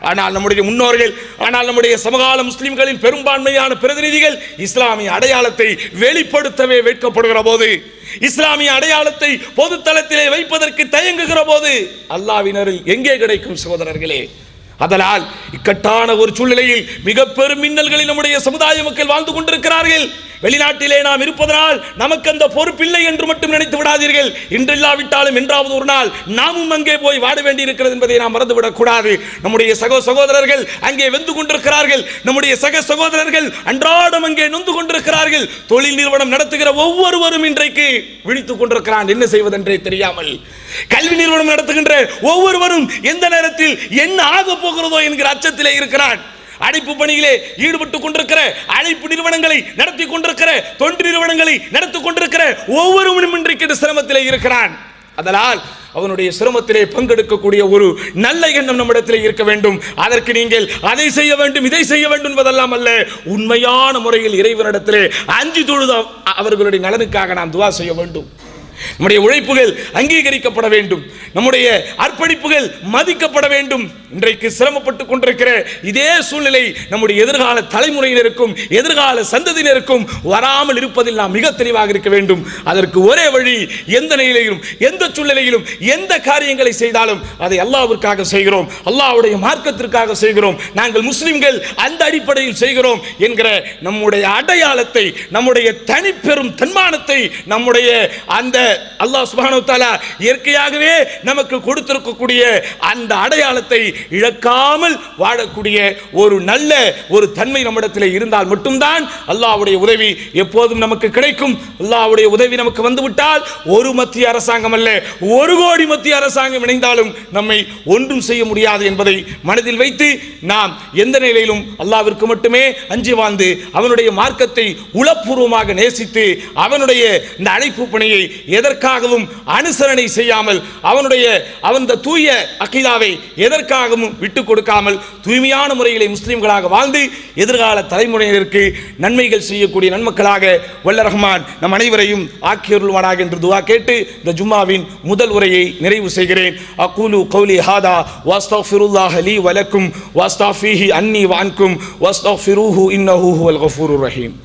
ஆனால் நம்முடைய முன்னோர்கள் ஆனால் நம்முடைய சமகால முஸ்லிம்களின் பெரும்பான்மையான பிரதிநிதிகள் இஸ்லாமிய அடையாளத்தை வெளிப்படுத்தவே வெட்கப்படுகிற போது இஸ்லாமிய அடையாளத்தை பொதுத்தளத்திலே வைப்பதற்கு தயங்குகிற போது அல்லாவினரில் எங்கே கிடைக்கும் சகோதரர்களே அதனால் இக்கட்டான ஒரு சூழ்நிலையில் மிக பெரும் மின்னல்களில் நம்முடைய சமுதாய மக்கள் வாழ்ந்து கொண்டிருக்கிறார்கள் வெளிநாட்டிலே நாம் இருப்பதனால் நமக்கு அந்த பொறுப்பில்லை என்று மட்டும் நினைத்து விடாதீர்கள் இன்றில்லாவிட்டாலும் என்றாவது ஒரு நாள் நாமும் அங்கே போய் வாட வேண்டி இருக்கிறது என்பதை நாம் மறந்துவிடக் கூடாது நம்முடைய சகோ சகோதரர்கள் அங்கே வெந்து கொண்டிருக்கிறார்கள் நம்முடைய சக சகோதரர்கள் அன்றாடம் அங்கே நொந்து கொண்டிருக்கிறார்கள் தொழில் நிறுவனம் நடத்துகிற ஒவ்வொருவரும் இன்றைக்கு விழித்துக் கொண்டிருக்கிறான் என்ன செய்வதென்றே தெரியாமல் கல்வி நிறுவனம் நடத்துகின்ற ஒவ்வொருவரும் எந்த நேரத்தில் என்ன ஆக போகிறதோ என்கிற அச்சத்திலே இருக்கிறான் அழைப்பு பணியிலே ஈடுபட்டு கொண்டிருக்கிற அழைப்பு நிறுவனங்களை நடத்தி கொண்டிருக்கிற தொண்டு நிறுவனங்களை நடத்தி கொண்டிருக்கிற ஒவ்வொருவனும் இன்றைக்கு இந்த சிரமத்திலே இருக்கிறான் அதனால் அவனுடைய சிரமத்திலே பங்கெடுக்கக்கூடிய ஒரு நல்ல எண்ணம் நம்மிடத்திலே இருக்க வேண்டும் அதற்கு நீங்கள் அதை செய்ய வேண்டும் இதை செய்ய வேண்டும் என்பதெல்லாம் அல்ல உண்மையான முறையில் இறைவனிடத்திலே அஞ்சு தொழுத அவர்களுடைய நலனுக்காக நாம் துவா செய்ய வேண்டும் நம்முடைய உழைப்புகள் அங்கீகரிக்கப்பட வேண்டும் நம்முடைய அர்ப்பணிப்புகள் மதிக்கப்பட வேண்டும் இன்றைக்கு சிரமப்பட்டு கொண்டிருக்கிற இதே சூழ்நிலை நம்முடைய எதிர்கால தலைமுறையினருக்கும் எதிர்கால சந்ததியினருக்கும் வராமல் இருப்பதில் நாம் மிக தெளிவாக இருக்க வேண்டும் அதற்கு ஒரே வழி எந்த நிலையிலும் எந்த சூழ்நிலையிலும் எந்த காரியங்களை செய்தாலும் அதை அல்லாவிற்காக செய்கிறோம் அல்லாஹ்வுடைய மார்க்கத்திற்காக செய்கிறோம் நாங்கள் முஸ்லிம்கள் அந்த அடிப்படையில் செய்கிறோம் என்கிற நம்முடைய அடையாளத்தை நம்முடைய தனிப்பெரும் தன்மானத்தை நம்முடைய அந்த அல்லாஹ் சுப்ஹானஹு வ தஆலா இயற்கையாகவே நமக்கு கொடுத்திருக்கக்கூடிய அந்த அடையாளத்தை இழக்காமல் வாழக்கூடிய ஒரு நல்ல ஒரு தன்மை நம்மிடத்தில் இருந்தால் மட்டும்தான் அல்லாஹ்வுடைய உதவி எப்போதும் நமக்கு கிடைக்கும் அல்லாஹ்வுடைய உதவி நமக்கு வந்துவிட்டால் ஒரு மத்திய அரசாங்கம் அல்ல ஒரு கோடி மத்திய அரசாங்கம் இணைந்தாலும் நம்மை ஒன்றும் செய்ய முடியாது என்பதை மனதில் வைத்து நாம் எந்த நிலையிலும் அல்லாவிற்கு மட்டுமே அஞ்சி வாழ்ந்து அவனுடைய மார்க்கத்தை உளப்பூர்வமாக நேசித்து அவனுடைய இந்த அழைப்பு பணியை எதற்காகவும் அனுசரணை செய்யாமல் அவனுடைய அவன் இந்த தூய அகிதாவை எதற்காகவும் விட்டு கொடுக்காமல் தூய்மையான முறையிலே முஸ்லிம்களாக வாழ்ந்து எதிர்கால தலைமுறையினருக்கு நன்மைகள் செய்யக்கூடிய நன்மக்களாக வல்ல ரஹ்மான் நம் அனைவரையும் ஆக்கியருள்வானாக என்று துவா கேட்டு இந்த ஜும்மாவின் முதல் உரையை நிறைவு செய்கிறேன் அகூலு கௌலி ஹாதா வாஸ்தஃபிருல்லாஹ் லீ வலக்கும் வாஸ்தாஃபிஹி அன்னி வான்கும் வாஸ்தஃபிருஹு இன்னஹு ஹுவல் கஃபூருர் ரஹீம்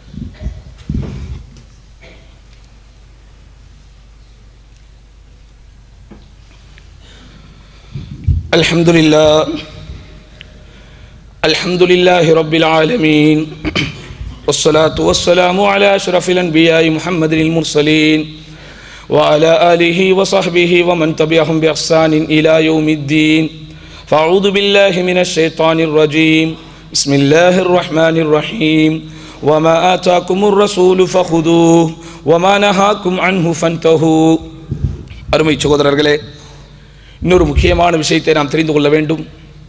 الحمد لله الحمد لله رب العالمين والصلاة والسلام على أشرف الأنبياء محمد المرسلين وعلى آله وصحبه ومن تبعهم بإحسان إلى يوم الدين فأعوذ بالله من الشيطان الرجيم بسم الله الرحمن الرحيم وما آتاكم الرسول فخذوه وما نهاكم عنه فانتهوا அருமை சகோதரர்களே இன்னொரு முக்கியமான விஷயத்தை நாம் தெரிந்து கொள்ள வேண்டும்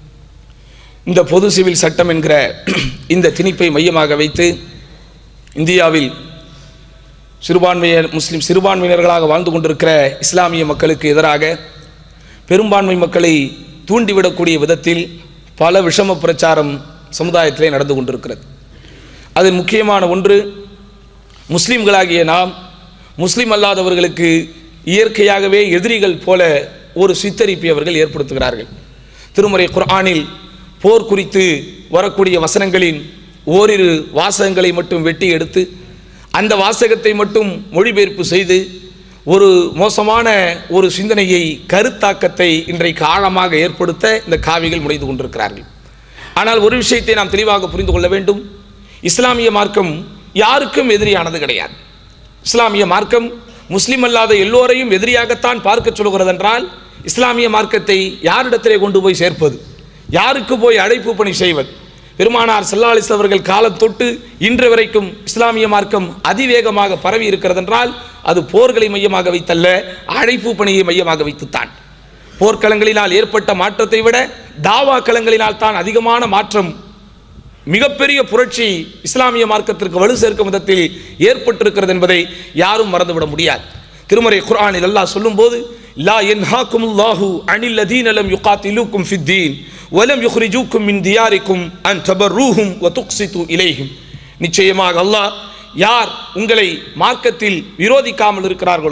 இந்த பொது சிவில் சட்டம் என்கிற இந்த திணிப்பை மையமாக வைத்து இந்தியாவில் சிறுபான்மையர் முஸ்லிம் சிறுபான்மையினர்களாக வாழ்ந்து கொண்டிருக்கிற இஸ்லாமிய மக்களுக்கு எதிராக பெரும்பான்மை மக்களை தூண்டிவிடக்கூடிய விதத்தில் பல விஷம பிரச்சாரம் சமுதாயத்திலே நடந்து கொண்டிருக்கிறது அதில் முக்கியமான ஒன்று முஸ்லிம்களாகிய நாம் முஸ்லிம் அல்லாதவர்களுக்கு இயற்கையாகவே எதிரிகள் போல ஒரு சித்தரிப்பை அவர்கள் ஏற்படுத்துகிறார்கள் திருமறை குர்ஆனில் போர் குறித்து வரக்கூடிய வசனங்களின் ஓரிரு வாசகங்களை மட்டும் வெட்டி எடுத்து அந்த வாசகத்தை மட்டும் மொழிபெயர்ப்பு செய்து ஒரு மோசமான ஒரு சிந்தனையை கருத்தாக்கத்தை இன்றைக்கு ஆழமாக ஏற்படுத்த இந்த காவிகள் முனைந்து கொண்டிருக்கிறார்கள் ஆனால் ஒரு விஷயத்தை நாம் தெளிவாக புரிந்து கொள்ள வேண்டும் இஸ்லாமிய மார்க்கம் யாருக்கும் எதிரியானது கிடையாது இஸ்லாமிய மார்க்கம் முஸ்லிம் அல்லாத எல்லோரையும் எதிரியாகத்தான் பார்க்க சொல்கிறது என்றால் இஸ்லாமிய மார்க்கத்தை யாரிடத்திலே கொண்டு போய் சேர்ப்பது யாருக்கு போய் அழைப்பு பணி செய்வது பெருமானார் சல்லாலிஸ் அவர்கள் காலம் தொட்டு இன்று வரைக்கும் இஸ்லாமிய மார்க்கம் அதிவேகமாக பரவி இருக்கிறது என்றால் அது போர்களை மையமாக வைத்தல்ல அழைப்பு பணியை மையமாக வைத்துத்தான் போர்க்களங்களினால் ஏற்பட்ட மாற்றத்தை விட தாவா களங்களினால் தான் அதிகமான மாற்றம் மிகப்பெரிய புரட்சி இஸ்லாமிய மார்க்கத்திற்கு வலு சேர்க்கும் விதத்தில் ஏற்பட்டிருக்கிறது என்பதை யாரும் மறந்துவிட முடியாது திருமறை குர்ஆனில் அல்லாஹ் சொல்லும்போது லா யன்ஹாக்கும் அல்லாஹு அனில் லதீன லம் யுகாத்திலுக்கும் ஃபித்தீன் வலம் யுஹ்ரிஜூக்கும் மின் தியாரிக்கும் அன் தபர்ரூஹும் வ துக்ஸிது இலைஹிம் நிச்சயமாக அல்லாஹ் யார் உங்களை மார்க்கத்தில் விரோதிக்காமல் இருக்கிறார்களோ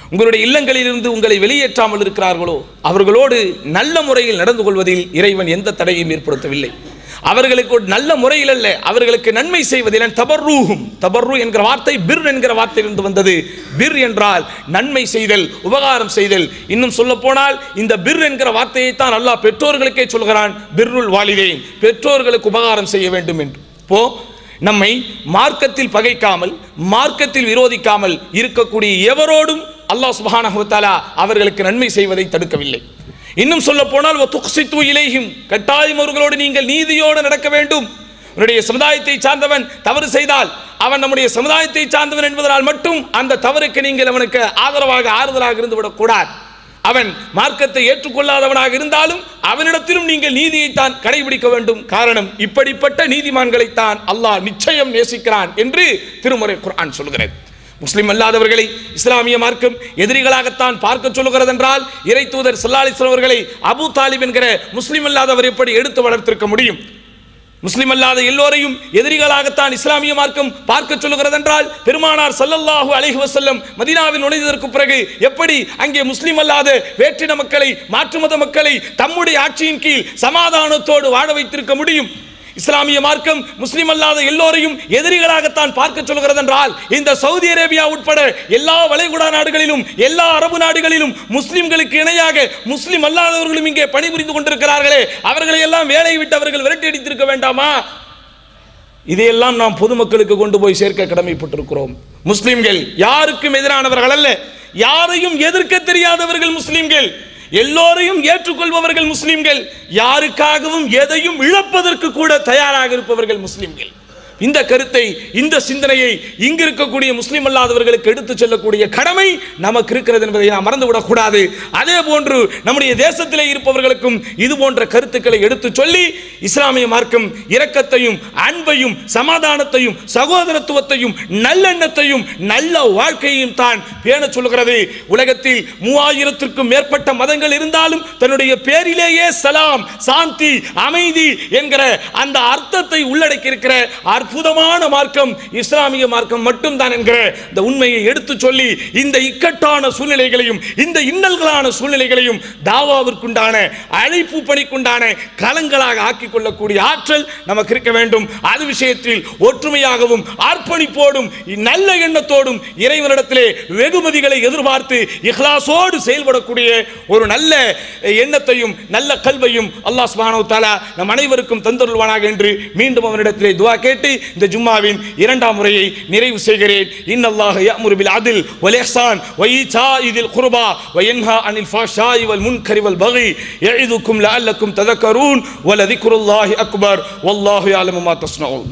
உங்களுடைய இல்லங்களிலிருந்து உங்களை வெளியேற்றாமல் இருக்கிறார்களோ அவர்களோடு நல்ல முறையில் நடந்து கொள்வதில் இறைவன் எந்த தடையும் ஏற்படுத்தவில்லை அவர்களுக்கு ஒரு நல்ல முறையில் அல்ல அவர்களுக்கு நன்மை செய்வதில் தபர்ரூஹும் தபர்ரு என்கிற வார்த்தை பிர் என்கிற வார்த்தையிலிருந்து வந்தது பிர் என்றால் நன்மை செய்தல் உபகாரம் செய்தல் இன்னும் சொல்ல போனால் இந்த பிர் என்கிற வார்த்தையை தான் அல்லாஹ் பெற்றோர்களுக்கே சொல்கிறான் பிர்ருல் வாலிதேன் பெற்றோர்களுக்கு உபகாரம் செய்ய வேண்டும் என்று போ நம்மை மார்க்கத்தில் பகைக்காமல் மார்க்கத்தில் விரோதிக்காமல் இருக்கக்கூடிய எவரோடும் அல்லாஹ் சுப்ஹானஹு வ தஆலா அவர்களுக்கு நன்மை செய்வதை தடுக்கவில்லை இன்னும் சொல்ல போனால் துக்சித்து இலைஹிம் கட்டாயம் அவர்களோடு நீங்கள் நீதியோடு நடக்க வேண்டும் உன்னுடைய சமுதாயத்தை சார்ந்தவன் தவறு செய்தால் அவன் நம்முடைய சமுதாயத்தை சார்ந்தவன் என்பதனால் மட்டும் அந்த தவறுக்கு நீங்கள் அவனுக்கு ஆதரவாக ஆறுதலாக இருந்து விடக்கூடாது அவன் மார்க்கத்தை ஏற்றுக்கொள்ளாதவனாக இருந்தாலும் அவனிடத்திலும் நீங்கள் நீதியைத்தான் கடைபிடிக்க வேண்டும் காரணம் இப்படிப்பட்ட நீதிமான்களைத்தான் அல்லாஹ் நிச்சயம் நேசிக்கிறான் என்று திருமுறை குர்ஆன் சொல்கிறது முஸ்லிம் அல்லாதவர்களை இஸ்லாமிய மார்க்கம் எதிரிகளாகத்தான் பார்க்க சொல்லுகிறது என்றால் இறை தூதர் சல்லாலிஸ்லாம் அவர்களை அபு தாலிப் என்கிற முஸ்லிம் அல்லாதவர் எப்படி எடுத்து வளர்த்திருக்க முடியும் முஸ்லிம் அல்லாத எல்லோரையும் எதிரிகளாகத்தான் இஸ்லாமிய மார்க்கம் பார்க்க சொல்லுகிறது என்றால் பெருமானார் சல்லல்லாஹு அலைஹி வஸல்லம் மதீனாவில் நுழைந்ததற்கு பிறகு எப்படி அங்கே முஸ்லிம் அல்லாத வேற்றின மக்களை மாற்று மத மக்களை தம்முடைய ஆட்சியின் கீழ் சமாதானத்தோடு வாழ வைத்திருக்க முடியும் இஸ்லாமிய மார்க்கம் முஸ்லிம் அல்லாத எல்லோரையும் எதிரிகளாகத்தான் பார்க்க சொல்கிறது என்றால் இந்த சவுதி அரேபியா உட்பட எல்லா வளைகுடா நாடுகளிலும் எல்லா அரபு நாடுகளிலும் முஸ்லிம்களுக்கு இணையாக முஸ்லிம் அல்லாதவர்களும் இங்கே பணிபுரிந்து கொண்டிருக்கிறார்களே அவர்களை எல்லாம் வேலையை விட்டு அவர்கள் விரட்டி அடித்திருக்க வேண்டாமா இதையெல்லாம் நாம் பொதுமக்களுக்கு கொண்டு போய் சேர்க்க கடமைப்பட்டிருக்கிறோம் முஸ்லிம்கள் யாருக்கும் எதிரானவர்கள் அல்ல யாரையும் எதிர்க்க தெரியாதவர்கள் முஸ்லிம்கள் எல்லோரையும் ஏற்றுக்கொள்பவர்கள் முஸ்லிம்கள் யாருக்காகவும் எதையும் இழப்பதற்கு கூட தயாராக இருப்பவர்கள் முஸ்லிம்கள் இந்த கருத்தை இந்த சிந்தனையை இங்கு இருக்கக்கூடிய முஸ்லிம் அல்லாதவர்களுக்கு எடுத்துச் செல்லக்கூடிய கடமை நமக்கு இருக்கிறது என்பதை நாம் மறந்துவிடக் கூடாது அதே போன்று நம்முடைய தேசத்திலே இருப்பவர்களுக்கும் இது போன்ற கருத்துக்களை எடுத்துச் சொல்லி இஸ்லாமிய மார்க்கம் இரக்கத்தையும் அன்பையும் சமாதானத்தையும் சகோதரத்துவத்தையும் நல்லெண்ணத்தையும் நல்ல வாழ்க்கையையும் தான் பேணச் சொல்கிறது உலகத்தில் மூவாயிரத்திற்கும் மேற்பட்ட மதங்கள் இருந்தாலும் தன்னுடைய பேரிலேயே சலாம் சாந்தி அமைதி என்கிற அந்த அர்த்தத்தை உள்ளடக்கி இருக்கிற அற்புதமான மார்க்கம் இஸ்லாமிய மார்க்கம் மட்டும்தான் என்கிற இந்த உண்மையை எடுத்து சொல்லி இந்த இக்கட்டான சூழ்நிலைகளையும் இந்த இன்னல்களான சூழ்நிலைகளையும் தாவாவிற்குண்டான அழைப்பு பணிக்குண்டான களங்களாக ஆக்கிக் கொள்ளக்கூடிய ஆற்றல் நமக்கு இருக்க வேண்டும் அது விஷயத்தில் ஒற்றுமையாகவும் அர்ப்பணிப்போடும் நல்ல எண்ணத்தோடும் இறைவனிடத்திலே வெகுமதிகளை எதிர்பார்த்து இஹ்லாசோடு செயல்படக்கூடிய ஒரு நல்ல எண்ணத்தையும் நல்ல கல்வையும் அல்லாஹ் சுப்ஹானஹு வ தஆலா நம் அனைவருக்கும் தந்தருள்வானாக என்று மீண்டும் அவனிடத்திலே துஆ கேட்டு இந்த ஜும்மாவின் இரண்டாம் முறையை நிறைவு செய்கிறேன் இன்னல்லாஹ யஅமுரு பில் அத்ல் வல் இஹ்சான் வ ஈதாஇ தில் குர்பா வ யன்ஹா அனில் ஃபாஷாஇ வல் முன்கரி வல் பகி யஇதுக்கும் லஅல்லக்கும் ததக்கரூன் வ லذிக்ருல்லாஹி அக்பர் வல்லாஹு யஅலமு மா தஸ்னஊன்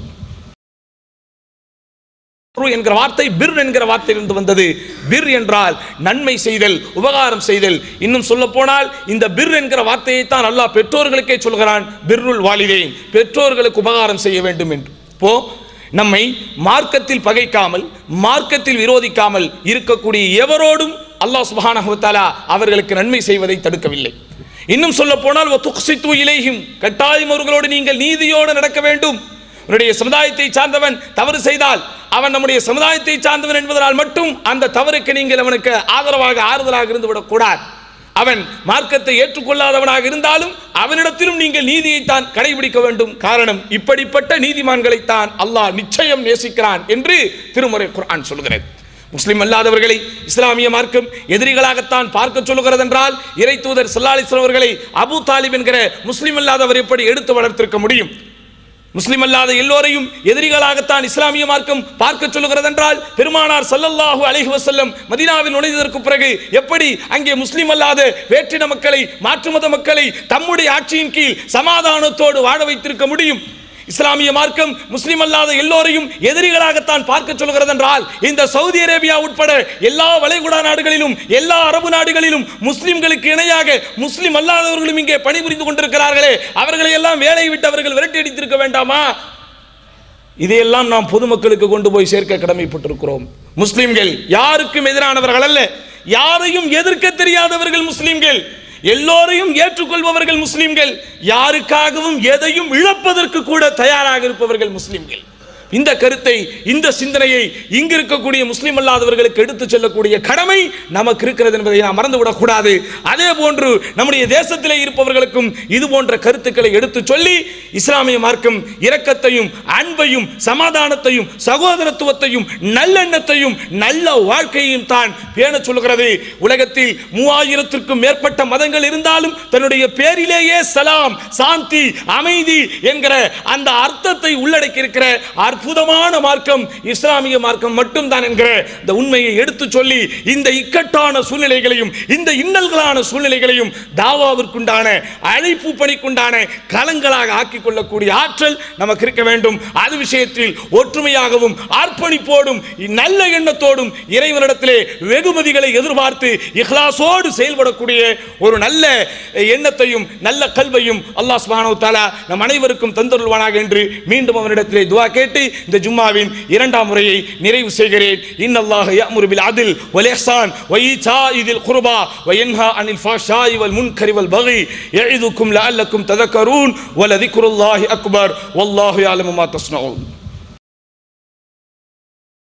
பிர் என்கிற வார்த்தை பிர் என்கிற வார்த்தையிலிருந்து வந்தது பிர் என்றால் நன்மை செய்தல் உபகாரம் செய்தல் இன்னும் சொல்ல போனால் இந்த பிர் என்கிற வார்த்தையை தான் அல்லாஹ் பெற்றோர்களுக்கே சொல்கிறான் பிர்ருல் வாலிதேன் பெற்றோர்களுக்கு உபகாரம் செய்ய வேண்டும் என்று போ நம்மை மார்க்கத்தில் பகைக்காமல் மார்க்கத்தில் விரோதிக்காமல் இருக்கக்கூடிய எவரோடும் அல்லாஹ் சுப்ஹானஹு வ தஆலா அவர்களுக்கு நன்மை செய்வதை தடுக்கவில்லை இன்னும் சொல்ல போனால் துக்சித்து இலைஹிம் கட்டாயம் அவர்களோடு நீங்கள் நீதியோடு நடக்க வேண்டும் உன்னுடைய சமுதாயத்தை சார்ந்தவன் தவறு செய்தால் அவன் நம்முடைய சமுதாயத்தை சார்ந்தவன் என்பதனால் மட்டும் அந்த தவறுக்கு நீங்கள் அவனுக்கு ஆதரவாக ஆறுதலாக இருந்து விடக்கூடாது அவன் மார்க்கத்தை ஏற்றுக்கொள்ளாதவனாக இருந்தாலும் அவனிடத்திலும் நீங்கள் நீதியைத்தான் கடைபிடிக்க வேண்டும் காரணம் இப்படிப்பட்ட நீதிமான்களைத்தான் அல்லாஹ் நிச்சயம் நேசிக்கிறான் என்று திருமுறை குர்ஆன் சொல்கிறது முஸ்லிம் அல்லாதவர்களை இஸ்லாமிய மார்க்கம் எதிரிகளாகத்தான் பார்க்க சொல்லுகிறது என்றால் இறை தூதர் சல்லாலிஸ்லாம் அவர்களை அபு தாலிப் என்கிற முஸ்லிம் அல்லாதவர் எப்படி எடுத்து வளர்த்திருக்க முடியும் முஸ்லிம் அல்லாத எல்லோரையும் எதிரிகளாகத்தான் இஸ்லாமிய மார்க்கம் பார்க்க சொல்லுகிறது என்றால் பெருமானார் சல்லல்லாஹு அலைஹி வஸல்லம் மதீனாவில் நுழைந்ததற்கு பிறகு எப்படி அங்கே முஸ்லிம் அல்லாத வேற்றின மக்களை மாற்று மத மக்களை தம்முடைய ஆட்சியின் கீழ் சமாதானத்தோடு வாழ வைத்திருக்க முடியும் இஸ்லாமிய மார்க்கம் முஸ்லிம் அல்லாத எல்லோரையும் எதிரிகளாகத்தான் பார்க்க சொல்கிறது என்றால் இந்த சவுதி அரேபியா உட்பட எல்லா வளைகுடா நாடுகளிலும் எல்லா அரபு நாடுகளிலும் முஸ்லிம்களுக்கு இணையாக முஸ்லிம் அல்லாதவர்களும் இங்கே பணிபுரிந்து கொண்டிருக்கிறார்களே அவர்களை எல்லாம் வேலையை விட்டு அவர்கள் விரட்டி அடித்திருக்க வேண்டாமா இதையெல்லாம் நாம் பொதுமக்களுக்கு கொண்டு போய் சேர்க்க கடமைப்பட்டிருக்கிறோம் முஸ்லிம்கள் யாருக்கும் எதிரானவர்கள் அல்ல யாரையும் எதிர்க்க தெரியாதவர்கள் முஸ்லிம்கள் எல்லோரையும் ஏற்றுக்கொள்பவர்கள் முஸ்லிம்கள் யாருக்காகவும் எதையும் இழப்பதற்கு கூட தயாராக இருப்பவர்கள் முஸ்லிம்கள் இந்த கருத்தை இந்த சிந்தனையை இங்கு இருக்கக்கூடிய முஸ்லிம் அல்லாதவர்களுக்கு எடுத்து செல்லக்கூடிய கடமை நமக்கு இருக்கிறது என்பதை நாம் மறந்துவிடக் கூடாது அதே போன்று நம்முடைய தேசத்திலே இருப்பவர்களுக்கும் இது போன்ற கருத்துக்களை எடுத்து சொல்லி இஸ்லாமிய மார்க்கம் இரக்கத்தையும் அன்பையும் சமாதானத்தையும் சகோதரத்துவத்தையும் நல்லெண்ணத்தையும் நல்ல வாழ்க்கையையும் தான் பேணச் சொல்கிறது உலகத்தில் மூவாயிரத்திற்கும் மேற்பட்ட மதங்கள் இருந்தாலும் தன்னுடைய பேரிலேயே சலாம் சாந்தி அமைதி என்கிற அந்த அர்த்தத்தை உள்ளடக்கி இருக்கிற அற்புதமான மார்க்கம் இஸ்லாமிய மார்க்கம் மட்டும்தான் என்கிற இந்த உண்மையை எடுத்து சொல்லி இந்த இக்கட்டான சூழ்நிலைகளையும் இந்த இன்னல்களான சூழ்நிலைகளையும் தாவாவிற்குண்டான அழைப்பு பணிக்குண்டான களங்களாக ஆக்கிக் கொள்ளக்கூடிய ஆற்றல் நமக்கு இருக்க வேண்டும் அது விஷயத்தில் ஒற்றுமையாகவும் அர்ப்பணிப்போடும் நல்ல எண்ணத்தோடும் இறைவனிடத்திலே வெகுமதிகளை எதிர்பார்த்து இஹ்லாசோடு செயல்படக்கூடிய ஒரு நல்ல எண்ணத்தையும் நல்ல கல்வையும் அல்லாஹ் சுப்ஹானஹு தஆலா நம் அனைவருக்கும் தந்தருள்வானாக என்று மீண்டும் அவனிடத்திலே துஆ கேட்டு இந்த ஜும்மாவின் இரண்டாம் முறையை நிறைவு செய்கிறேன் இன்னல்லாஹ யஅமுரு பில் அத்ல் வல் இஹ்சான் வ ஈதாஇ குர்பா வ யன்ஹா அனில் ஃபாஷாஇ வல் முன்கரி வல் பகி யஇதுக்கும் லஅல்லக்கும் ததக்கரூன் வ லذிக்ருல்லாஹி அக்பர் வல்லாஹு யஅலமு மா தஸ்னஊன்